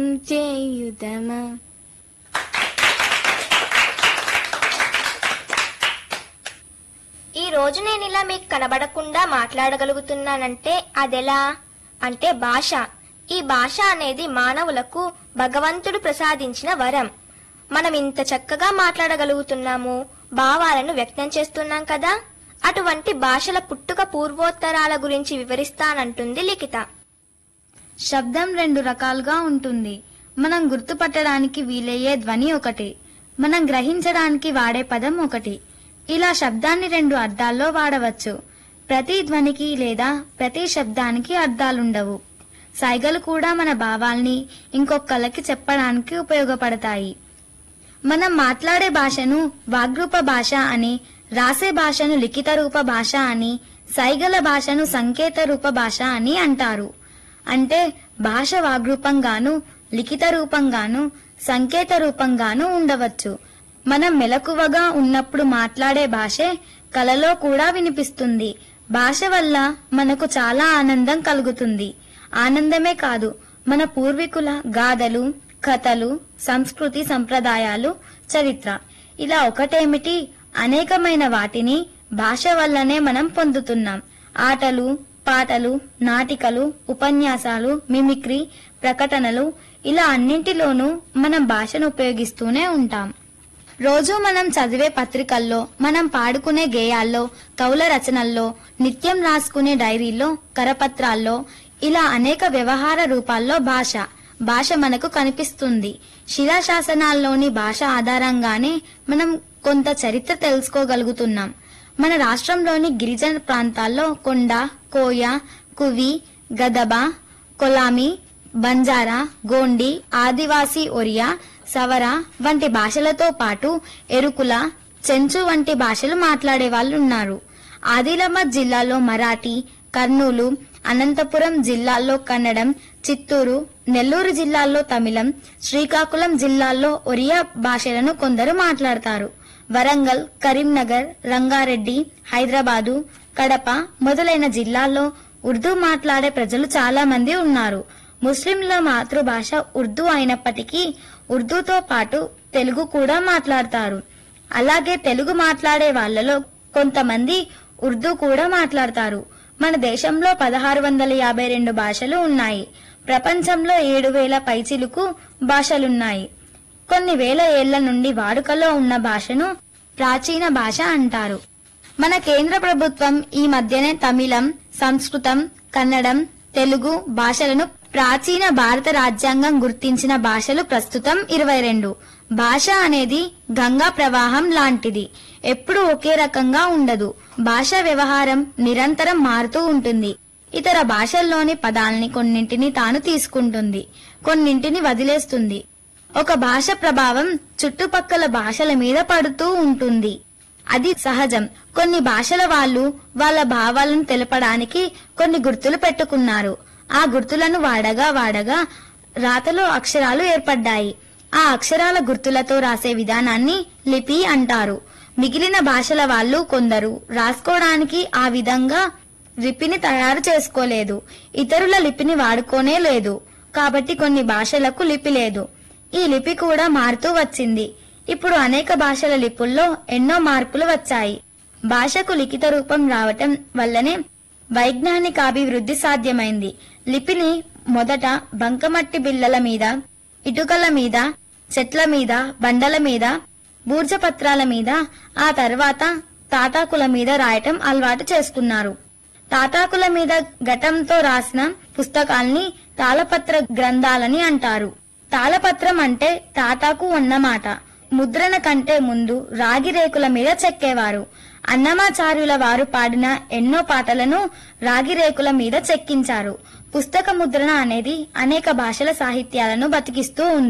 చేయుదమా ఈ రోజు నేను ఇలా మీకు కనబడకుండా మాట్లాడగలుగుతున్నానంటే అదెలా అంటే భాష ఈ భాష అనేది మానవులకు భగవంతుడు ప్రసాదించిన వరం మనం ఇంత చక్కగా మాట్లాడగలుగుతున్నాము భావాలను వ్యక్తం చేస్తున్నాం కదా అటువంటి భాషల పుట్టుక పూర్వోత్తరాల గురించి వివరిస్తానంటుంది లిఖిత శబ్దం రెండు రకాలుగా ఉంటుంది మనం గుర్తుపట్టడానికి వీలయ్యే ధ్వని ఒకటి మనం గ్రహించడానికి వాడే పదం ఒకటి ఇలా శబ్దాన్ని రెండు అర్థాల్లో వాడవచ్చు ప్రతి ధ్వనికి లేదా ప్రతి శబ్దానికి అర్థాలుండవు సైగలు కూడా మన భావాల్ని ఇంకొకళ్ళకి చెప్పడానికి ఉపయోగపడతాయి మనం మాట్లాడే భాషను వాగ్రూప భాష అని రాసే భాషను లిఖిత రూప భాష అని సైగల భాషను సంకేత రూప భాష అని అంటారు అంటే భాష వాగ్రూపంగాను లిఖిత రూపంగాను సంకేత రూపంగాను ఉండవచ్చు మనం మెలకువగా ఉన్నప్పుడు మాట్లాడే భాషే కలలో కూడా వినిపిస్తుంది భాష వల్ల మనకు చాలా ఆనందం కలుగుతుంది ఆనందమే కాదు మన పూర్వీకుల గాథలు కథలు సంస్కృతి సంప్రదాయాలు చరిత్ర ఇలా ఒకటేమిటి అనేకమైన వాటిని భాష వల్లనే మనం పొందుతున్నాం ఆటలు పాటలు నాటికలు ఉపన్యాసాలు మిమిక్రీ ప్రకటనలు ఇలా అన్నింటిలోనూ మనం భాషను ఉపయోగిస్తూనే ఉంటాం రోజు మనం చదివే పత్రికల్లో మనం పాడుకునే గేయాల్లో కవుల రచనల్లో నిత్యం రాసుకునే డైరీల్లో కరపత్రాల్లో ఇలా అనేక వ్యవహార రూపాల్లో భాష భాష మనకు కనిపిస్తుంది శిలాశాసనాల్లోని భాష ఆధారంగానే మనం కొంత చరిత్ర తెలుసుకోగలుగుతున్నాం మన రాష్ట్రంలోని గిరిజన ప్రాంతాల్లో కొండ కోయ కువి గదబ కొలామి బంజారా గోండి ఆదివాసీ ఒరియా సవర వంటి భాషలతో పాటు ఎరుకుల చెంచు వంటి భాషలు మాట్లాడే వాళ్ళు ఉన్నారు ఆదిలాబాద్ జిల్లాలో మరాఠీ కర్నూలు అనంతపురం జిల్లాల్లో కన్నడం చిత్తూరు నెల్లూరు జిల్లాల్లో తమిళం శ్రీకాకుళం జిల్లాల్లో ఒరియా భాషలను కొందరు మాట్లాడతారు వరంగల్ కరీంనగర్ రంగారెడ్డి హైదరాబాదు కడప మొదలైన జిల్లాల్లో ఉర్దూ మాట్లాడే ప్రజలు చాలా మంది ఉన్నారు ముస్లింల మాతృభాష ఉర్దూ అయినప్పటికీ ఉర్దూతో పాటు తెలుగు కూడా మాట్లాడతారు అలాగే తెలుగు మాట్లాడే వాళ్ళలో కొంతమంది ఉర్దూ కూడా మాట్లాడతారు మన దేశంలో పదహారు వందల యాభై రెండు భాషలు ఉన్నాయి ప్రపంచంలో ఏడు వేల పైచిలుకు భాషలున్నాయి కొన్ని వేల ఏళ్ల నుండి వాడుకలో ఉన్న భాషను ప్రాచీన భాష అంటారు మన కేంద్ర ప్రభుత్వం ఈ మధ్యనే తమిళం సంస్కృతం కన్నడం తెలుగు భాషలను ప్రాచీన భారత రాజ్యాంగం గుర్తించిన భాషలు ప్రస్తుతం ఇరవై రెండు భాష అనేది గంగా ప్రవాహం లాంటిది ఎప్పుడూ ఒకే రకంగా ఉండదు భాష వ్యవహారం నిరంతరం మారుతూ ఉంటుంది ఇతర భాషల్లోని పదాల్ని కొన్నింటిని తాను తీసుకుంటుంది కొన్నింటిని వదిలేస్తుంది ఒక భాష ప్రభావం చుట్టుపక్కల భాషల మీద పడుతూ ఉంటుంది అది సహజం కొన్ని భాషల వాళ్ళు వాళ్ళ భావాలను తెలపడానికి కొన్ని గుర్తులు పెట్టుకున్నారు ఆ గుర్తులను వాడగా వాడగా రాతలో అక్షరాలు ఏర్పడ్డాయి ఆ అక్షరాల గుర్తులతో రాసే విధానాన్ని లిపి అంటారు మిగిలిన భాషల వాళ్ళు కొందరు రాసుకోవడానికి ఆ విధంగా లిపిని తయారు చేసుకోలేదు ఇతరుల లిపిని వాడుకోనే లేదు కాబట్టి కొన్ని భాషలకు లిపి లేదు ఈ లిపి కూడా మారుతూ వచ్చింది ఇప్పుడు అనేక భాషల లిపుల్లో ఎన్నో మార్పులు వచ్చాయి భాషకు లిఖిత రూపం రావటం వల్లనే వైజ్ఞానికాభివృద్ధి సాధ్యమైంది లిపిని మొదట బంకమట్టి బిళ్ళల మీద ఇటుకల మీద చెట్ల మీద బండల మీద బూర్జపత్రాల మీద ఆ తర్వాత తాటాకుల మీద రాయటం అలవాటు చేసుకున్నారు తాటాకుల మీద ఘటంతో రాసిన పుస్తకాల్ని తాళపత్ర గ్రంథాలని అంటారు తాళపత్రం అంటే తాటాకు అన్నమాట ముద్రణ కంటే ముందు రాగి రేకుల మీద చెక్కేవారు అన్నమాచార్యుల వారు పాడిన ఎన్నో పాటలను రాగి రేకుల మీద చెక్కించారు పుస్తక ముద్రణ అనేది అనేక భాషల సాహిత్యాలను బతికిస్తూ ఉంది